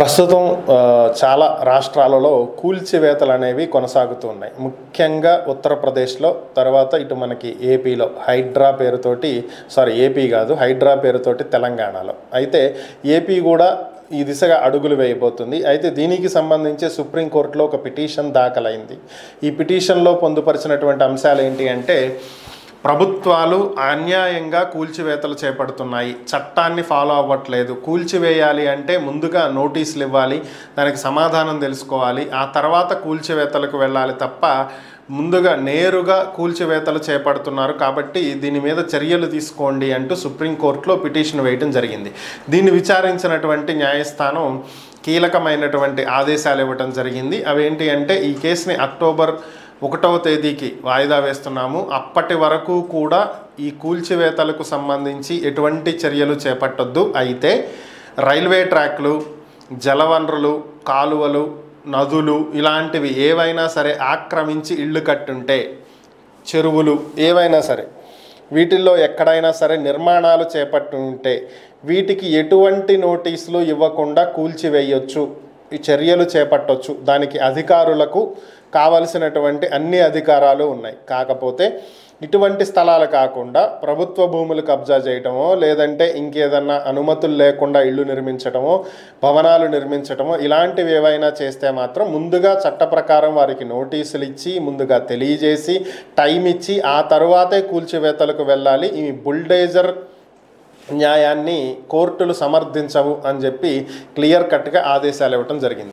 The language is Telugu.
ప్రస్తుతం ఆ, చాలా రాష్ట్రాలలో కూల్చివేతలు అనేవి కొనసాగుతూ ఉన్నాయి ముఖ్యంగా ఉత్తరప్రదేశ్లో తర్వాత ఇటు మనకి ఏపీలో హైడ్రా పేరుతోటి సారీ ఏపీ కాదు హైడ్రా పేరుతోటి తెలంగాణలో అయితే ఏపీ కూడా ఈ దిశగా అడుగులు వేయబోతుంది అయితే దీనికి సంబంధించి సుప్రీంకోర్టులో ఒక పిటిషన్ దాఖలైంది ఈ పిటిషన్లో పొందుపరిచినటువంటి అంశాలు ఏంటి అంటే ప్రభుత్వాలు అన్యాయంగా కూల్చివేతలు చేపడుతున్నాయి చట్టాన్ని ఫాలో అవ్వట్లేదు కూల్చివేయాలి అంటే ముందుగా నోటీసులు ఇవ్వాలి దానికి సమాధానం తెలుసుకోవాలి ఆ తర్వాత కూల్చివేతలకు వెళ్ళాలి తప్ప ముందుగా నేరుగా కూల్చివేతలు చేపడుతున్నారు కాబట్టి దీని మీద చర్యలు తీసుకోండి అంటూ సుప్రీంకోర్టులో పిటిషన్ వేయడం జరిగింది దీన్ని విచారించినటువంటి న్యాయస్థానం కీలకమైనటువంటి ఆదేశాలు ఇవ్వటం జరిగింది అవేంటి అంటే ఈ కేసుని అక్టోబర్ ఒకటవ తేదీకి వాయిదా వేస్తున్నాము అప్పటి వరకు కూడా ఈ కూల్చివేతలకు సంబంధించి ఎటువంటి చర్యలు చేపట్టొద్దు అయితే రైల్వే ట్రాక్లు జలవనరులు కాలువలు నదులు ఇలాంటివి ఏవైనా సరే ఆక్రమించి ఇళ్ళు కట్టుంటే చెరువులు ఏవైనా సరే వీటిల్లో ఎక్కడైనా సరే నిర్మాణాలు చేపట్టుంటే వీటికి ఎటువంటి నోటీసులు ఇవ్వకుండా కూల్చివేయొచ్చు ఈ చర్యలు చేపట్టొచ్చు దానికి అధికారులకు కావలసినటువంటి అన్ని అధికారాలు ఉన్నాయి కాకపోతే ఇటువంటి స్థలాలు కాకుండా ప్రభుత్వ భూములు కబ్జా చేయటమో లేదంటే ఇంకేదన్నా అనుమతులు లేకుండా ఇళ్ళు నిర్మించటమో భవనాలు నిర్మించటమో ఇలాంటివి ఏవైనా చేస్తే మాత్రం ముందుగా చట్ట ప్రకారం వారికి నోటీసులు ఇచ్చి ముందుగా తెలియజేసి టైం ఇచ్చి ఆ తరువాతే కూల్చివేతలకు వెళ్ళాలి ఈ బుల్డేజర్ న్యాయాన్ని కోర్టులు సమర్థించవు అని చెప్పి క్లియర్ కట్గా ఆదేశాలు ఇవ్వటం జరిగింది